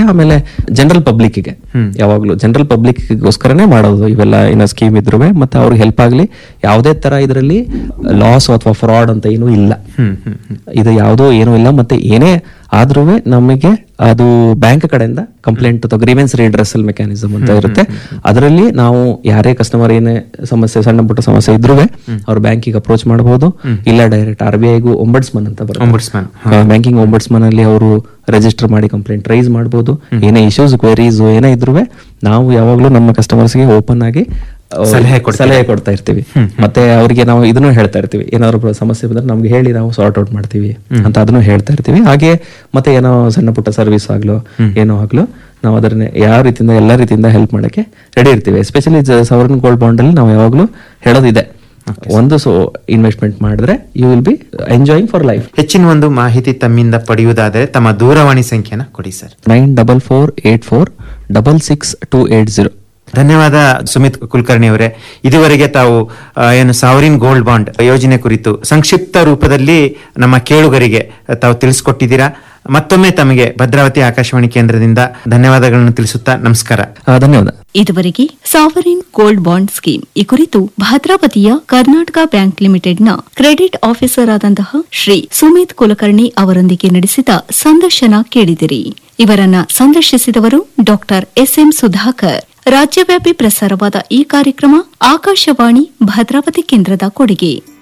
ಆಮೇಲೆ ಜನರಲ್ ಪಬ್ಲಿಕ್ಗೆ ಯಾವಾಗ್ಲೂ ಜನರಲ್ ಪಬ್ಲಿಕ್ಗೋಸ್ಕರನೇ ಮಾಡೋದು ಇವೆಲ್ಲ ಏನೋ ಸ್ಕೀಮ್ ಇದ್ರು ಮತ್ತೆ ಅವ್ರಿಗೆ ಹೆಲ್ಪ್ ಆಗ್ಲಿ ಯಾವುದೇ ತರ ಇದರಲ್ಲಿ ಲಾಸ್ ಅಥವಾ ಫ್ರಾಡ್ ಅಂತ ಏನೂ ಇಲ್ಲ ಇದು ಯಾವುದೋ ಏನೂ ಇಲ್ಲ ಮತ್ತೆ ಏನೇ ಆದ್ರೂ ನಮಗೆ ಅದು ಬ್ಯಾಂಕ್ ಕಡೆಯಿಂದ ಕಂಪ್ಲೇಂಟ್ ಅಥವಾ ಗ್ರೀವೆನ್ಸ್ ರಿಡ್ರೆಸಲ್ ಮೆಕ್ಯಾನಿಸಮ್ ಅಂತ ಇರುತ್ತೆ ಅದರಲ್ಲಿ ನಾವು ಯಾರೇ ಕಸ್ಟಮರ್ ಏನೇ ಸಮಸ್ಯೆ ಸಣ್ಣ ಪುಟ್ಟ ಸಮಸ್ಯೆ ಇದ್ರೂ ಅವ್ರು ಬ್ಯಾಂಕಿಗೆ ಅಪ್ರೋಚ್ ಮಾಡಬಹುದು ಇಲ್ಲ ಡೈರೆಕ್ಟ್ ಆರ್ ಬಿ ಐಗೂ ಒಂಬಡ್ಸ್ಮನ್ ಅಂತ ಬರುತ್ತೆ Ombudsman. ಬ್ಯಾಂಕಿಂಗ್ ಒಂಬಡ್ಸ್ಮನ್ ಅಲ್ಲಿ ಅವರು ರಿಜಿಸ್ಟರ್ ಮಾಡಿ ಕಂಪ್ಲೇಂಟ್ ರೈಸ್ ಮಾಡಬಹುದು ಏನೇ ಇಶ್ಯೂಸ್ ಕ್ವೆರೀಸ್ ಏನೇ ಇದ್ರೂ ನಾವು ಯಾವಾಗಲೂ ನಮ್ಮ ಕಸ್ಟಮರ್ಸ್ಗೆ ಓಪನ್ ಆಗಿ ಆ, ಸಲಹೆ ಕೊಡ್ತೀರಾ? ಸಲಹೆ ಕೊಡ್ತಾ ಇರ್ತೀವಿ ಮತ್ತೆ ಅವರಿಗೆ ನಾವು ಇದನ್ನು ಹೇಳ್ತಾ ಇರ್ತೀವಿ ಏನಾದ್ರು ಪ್ರ- ಸಮಸ್ಯೆ ಬಂದ್ರೆ ನಮ್ಗೆ ಹೇಳಿ ನಾವು ಸಾರ್ಟ್ ಔಟ್ ಮಾಡ್ತೀವಿ ಅಂತ ಅದನ್ನು ಹೇಳ್ತಾ ಇರ್ತೀವಿ ಹಾಗೆ ಮತ್ತೆ ಏನೋ ಸಣ್ಣ ಪುಟ್ಟ ಸರ್ವಿಸ್ ಆಗ್ಲೋ ಏನೋ ಆಗ್ಲೋ ನಾವು ಅದನ್ನ ಯಾವ ರೀತಿಯಿಂದ ಎಲ್ಲ ರೀತಿಯಿಂದ ಹೆಲ್ಪ್ ಮಾಡಕ್ಕೆ ರೆಡಿ ಇರ್ತೀವಿ ಎಸ್ಪೆಷಲಿ ಸವರ್ನ್ ಗೋಲ್ಡ್ ಬಾಂಡ್ ಅಲ್ಲಿ ನಾವು ಯಾವಾಗ್ಲೂ ಹೇಳೋದಿದೆ ಒಂದು ಸೊ ಇನ್ವೆಸ್ಟ್ಮೆಂಟ್ ಮಾಡಿದ್ರೆ you will be enjoying for life ಹೆಚ್ಚಿನ ಒಂದು ಮಾಹಿತಿ ತಮ್ಮಿಂದ ಪಡೆಯುವುದಾದರೆ ತಮ್ಮ ದೂರವಾಣಿ ಸಂಖ್ಯೆನ ಕೊಡಿ sir nine double four eight four double six two eight zero ಧನ್ಯವಾದ ಸುಮಿತ್ ಕುಲಕರ್ಣಿ ಅವರೇ ಇದುವರೆಗೆ ತಾವು ಆ, ಏನು ಸಾವರಿನ್ ಗೋಲ್ಡ್ ಬಾಂಡ್ ಯೋಜನೆ ಕುರಿತು ಸಂಕ್ಷಿಪ್ತ ರೂಪದಲ್ಲಿ ನಮ್ಮ ಕೇಳುಗರಿಗೆ ತಾವು ತಿಳಿಸ್ಕೊಟ್ಟಿದ್ದೀರಾ ಮತ್ತೊಮ್ಮೆ ತಮಗೆ ಭದ್ರಾವತಿ ಆಕಾಶವಾಣಿ ಕೇಂದ್ರದಿಂದ ಧನ್ಯವಾದಗಳನ್ನು ತಿಳಿಸುತ್ತಾ ನಮಸ್ಕಾರ ಧನ್ಯವಾದ ಇದುವರೆಗೆ ಸಾವರಿನ್ ಗೋಲ್ಡ್ ಬಾಂಡ್ ಸ್ಕೀಮ್ ಈ ಕುರಿತು ಭದ್ರಾವತಿಯ ಕರ್ನಾಟಕ ಬ್ಯಾಂಕ್ ಲಿಮಿಟೆಡ್ನ ಕ್ರೆಡಿಟ್ ಆಫೀಸರ್ ಆದಂತಹ ಶ್ರೀ ಸುಮಿತ್ ಕುಲಕರ್ಣಿ ಅವರೊಂದಿಗೆ ನಡೆಸಿದ ಸಂದರ್ಶನ ಕೇಳಿದಿರಿ ಇವರನ್ನ ಸಂದರ್ಶಿಸಿದವರು ಡಾಕ್ಟರ್ ಎಸ್ಎಂ ಸುಧಾಕರ್ ರಾಜ್ಯವ್ಯಾಪಿ ಪ್ರಸಾರವಾದ ಈ ಕಾರ್ಯಕ್ರಮ ಆಕಾಶವಾಣಿ ಭದ್ರಾವತಿ ಕೇಂದ್ರದ ಕೊಡುಗೆ